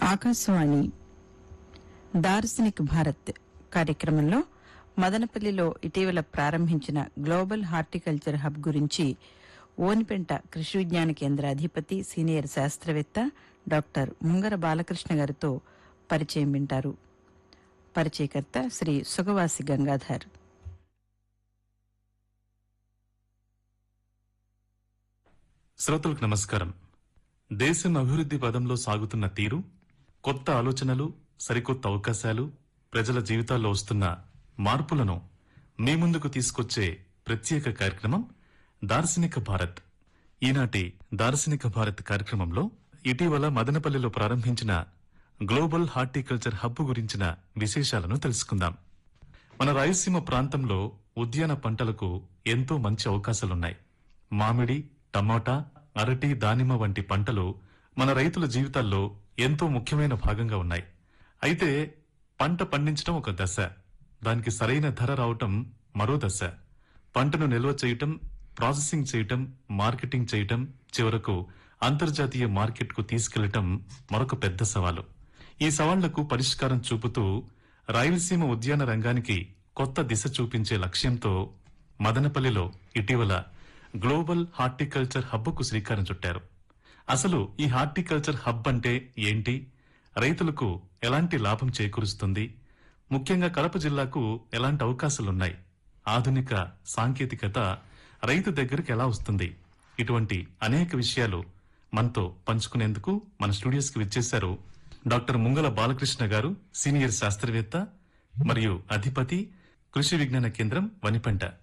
ఆకాశవాణి దార్శనిక్ భారత్ కార్యక్రమంలో మదనపల్లిలో ఇటీవల ప్రారంభించిన గ్లోబల్ హార్టికల్చర్ హబ్ గురించి ఓనిపెంట కృషి విజ్ఞాన కేంద్ర అధిపతి సీనియర్ శాస్త్రవేత్త డాక్టర్ ముంగర బాలకృష్ణ గారితో పరిచయం వింటారు పరిచయకర్త శ్రీ సుగవాసి గంగాధర్ శ్రోతలకు నమస్కారం దేశం అభివృద్ధి పదంలో సాగుతున్న తీరు కొత్త ఆలోచనలు సరికొత్త అవకాశాలు ప్రజల జీవితాల్లో వస్తున్న మార్పులను మీ ముందుకు తీసుకొచ్చే ప్రత్యేక కార్యక్రమం దార్శనిక భారత్ ఈనాటి దార్శనిక భారత్ కార్యక్రమంలో ఇటీవల మదనపల్లిలో ప్రారంభించిన గ్లోబల్ హార్టికల్చర్ హబ్ గురించిన విశేషాలను తెలుసుకుందాం మన రాయలసీమ ప్రాంతంలో ఉద్యాన పంటలకు ఎంతో మంచి అవకాశాలున్నాయి మామిడి టమోటా అరటి దానిమ్మ వంటి పంటలు మన రైతుల జీవితాల్లో ఎంతో ముఖ్యమైన భాగంగా ఉన్నాయి అయితే పంట పండించడం ఒక దశ దానికి సరైన ధర రావటం మరో దశ పంటను నిల్వ చేయటం ప్రాసెసింగ్ చేయటం మార్కెటింగ్ చేయటం చివరకు అంతర్జాతీయ మార్కెట్కు తీసుకెళ్లటం మరొక పెద్ద సవాలు ఈ సవాళ్లకు పరిష్కారం చూపుతూ రాయలసీమ ఉద్యాన రంగానికి కొత్త దిశ చూపించే లక్ష్యంతో మదనపల్లిలో ఇటీవల గ్లోబల్ హార్టికల్చర్ హబ్కు శ్రీకారం చుట్టారు అసలు ఈ హార్టికల్చర్ హబ్ అంటే ఏంటి రైతులకు ఎలాంటి లాభం చేకూరుస్తుంది ముఖ్యంగా కడప జిల్లాకు ఎలాంటి అవకాశాలున్నాయి ఆధునిక సాంకేతికత రైతు దగ్గరికి ఎలా వస్తుంది ఇటువంటి అనేక విషయాలు మనతో పంచుకునేందుకు మన స్టూడియోస్ కి విచ్చేశారు డాక్టర్ ముంగల బాలకృష్ణ గారు సీనియర్ శాస్త్రవేత్త మరియు అధిపతి కృషి విజ్ఞాన కేంద్రం వనిపంట